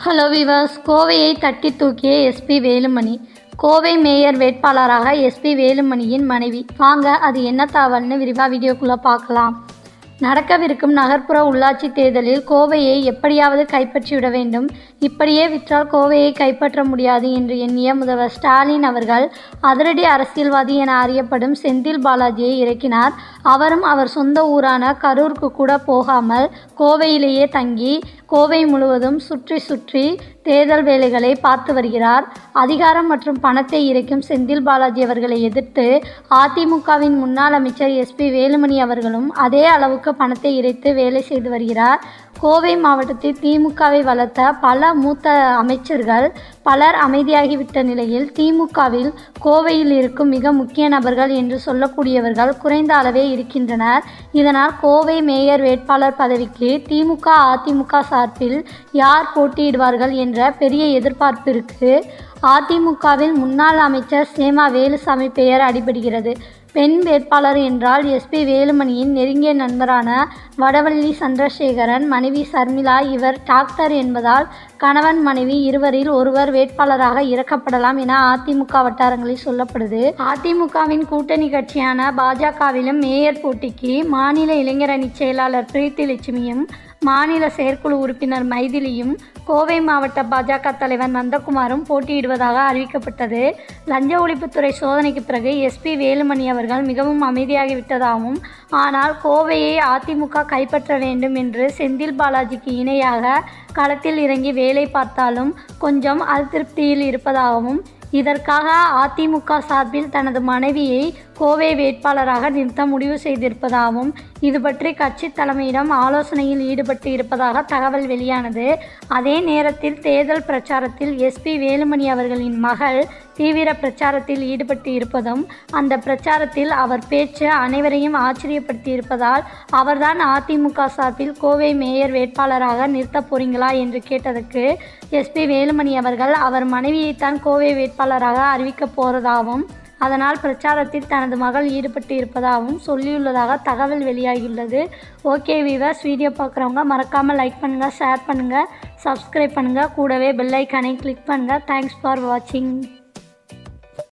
hello viewers கோவையை தட்டி தூக்கிய எஸ்பி வேலுமணி கோவை மேயர் வேட்பாளராக எஸ்பி வேலுமணியின் மனைவி வாங்க அது என்ன தாவல்னு விரிவாக வீடியோக்குள்ளே பார்க்கலாம் நடக்கவிருக்கும் நகர்ப்புற உள்ளாட்சி தேர்தலில் கோவையை எப்படியாவது கைப்பற்றிவிட வேண்டும் இப்படியே விற்றால் கோவையை கைப்பற்ற முடியாது என்று எண்ணிய முதல்வர் ஸ்டாலின் அவர்கள் அதிரடி அரசியல்வாதி என அறியப்படும் செந்தில் பாலாஜியை இறக்கினார் அவரும் அவர் சொந்த ஊரான கரூருக்கு கூட போகாமல் கோவையிலேயே தங்கி கோவை முழுவதும் சுற்றி சுற்றி தேர்தல் வேலைகளை பார்த்து வருகிறார் அதிகாரம் மற்றும் பணத்தை இறைக்கும் செந்தில் பாலாஜி அவர்களை எதிர்த்து அதிமுகவின் முன்னாள் அமைச்சர் எஸ்பி வேலுமணி அவர்களும் அதே அளவுக்கு பணத்தை இறைத்து வேலை செய்து வருகிறார் கோவை மாவட்டத்தில் திமுகவை வளர்த்த பல மூத்த அமைச்சர்கள் பலர் அமைதியாகிவிட்ட நிலையில் திமுகவில் கோவையில் இருக்கும் மிக முக்கிய நபர்கள் என்று சொல்லக்கூடியவர்கள் குறைந்த அளவே இருக்கின்றனர் இதனால் கோவை மேயர் வேட்பாளர் பதவிக்கு திமுக அதிமுக சார்பில் யார் போட்டியிடுவார்கள் என்ற பெரிய எதிர்பார்ப்பு இருக்கு அதிமுகவில் முன்னாள் அமைச்சர் சேமா வேலுசாமி பெயர் அடிபடுகிறது பெண் வேட்பாளர் என்றால் எஸ்பி வேலுமணியின் நெருங்கிய நண்பரான வடவள்ளி சந்திரசேகரன் மனைவி சர்மிளா இவர் டாக்டர் என்பதால் கணவன் மனைவி இருவரில் ஒருவர் வேட்பாளராக இறக்கப்படலாம் என அதிமுக வட்டாரங்களில் சொல்லப்படுது அதிமுகவின் கூட்டணி கட்சியான பாஜகவிலும் மேயர் போட்டிக்கு மாநில இளைஞரணி செயலாளர் பிரீத்தி லட்சுமியும் மாநில செயற்குழு உறுப்பினர் மைதிலியும் கோவை மாவட்ட பாஜக தலைவர் நந்தகுமாரும் போட்டியிடுவதாக அறிவிக்கப்பட்டது லஞ்ச ஒழிப்புத்துறை சோதனைக்கு பிறகு எஸ்பி வேலுமணி அவர்கள் மிகவும் அமைதியாகிவிட்டதாகவும் ஆனால் கோவையை அதிமுக கைப்பற்ற வேண்டும் என்று செந்தில் பாலாஜிக்கு இணையாக களத்தில் இறங்கி வேலை பார்த்தாலும் கொஞ்சம் அதிருப்தியில் இருப்பதாகவும் இதற்காக அதிமுக சார்பில் தனது மனைவியை கோவை வேட்பாளராக நிறுத்த முடிவு செய்திருப்பதாகவும் இது பற்றி கட்சி தலைமையிடம் ஆலோசனையில் ஈடுபட்டு இருப்பதாக தகவல் வெளியானது அதே நேரத்தில் தேர்தல் பிரச்சாரத்தில் எஸ்பி வேலுமணி அவர்களின் மகள் தீவிர பிரச்சாரத்தில் ஈடுபட்டு இருப்பதும் அந்த பிரச்சாரத்தில் அவர் பேச்சு அனைவரையும் ஆச்சரியப்படுத்தி இருப்பதால் அவர்தான் அதிமுக சார்பில் கோவை மேயர் வேட்பாளராக நிறுத்தப் போறீங்களா என்று கேட்டதற்கு எஸ்பி வேலுமணி அவர்கள் அவர் மனைவியைத்தான் கோவை வேட்பாளராக அறிவிக்கப் போறதாகவும் அதனால் பிரச்சாரத்தில் தனது மகள் ஈடுபட்டு இருப்பதாகவும் சொல்லியுள்ளதாக தகவல் வெளியாகியுள்ளது ஓகே வீவர்ஸ் வீடியோ பார்க்குறவங்க மறக்காமல் லைக் பண்ணுங்கள் ஷேர் பண்ணுங்கள் சப்ஸ்கிரைப் பண்ணுங்கள் கூடவே பெல் ஐக்கானை கிளிக் பண்ணுங்கள் தேங்க்ஸ் ஃபார் வாட்சிங்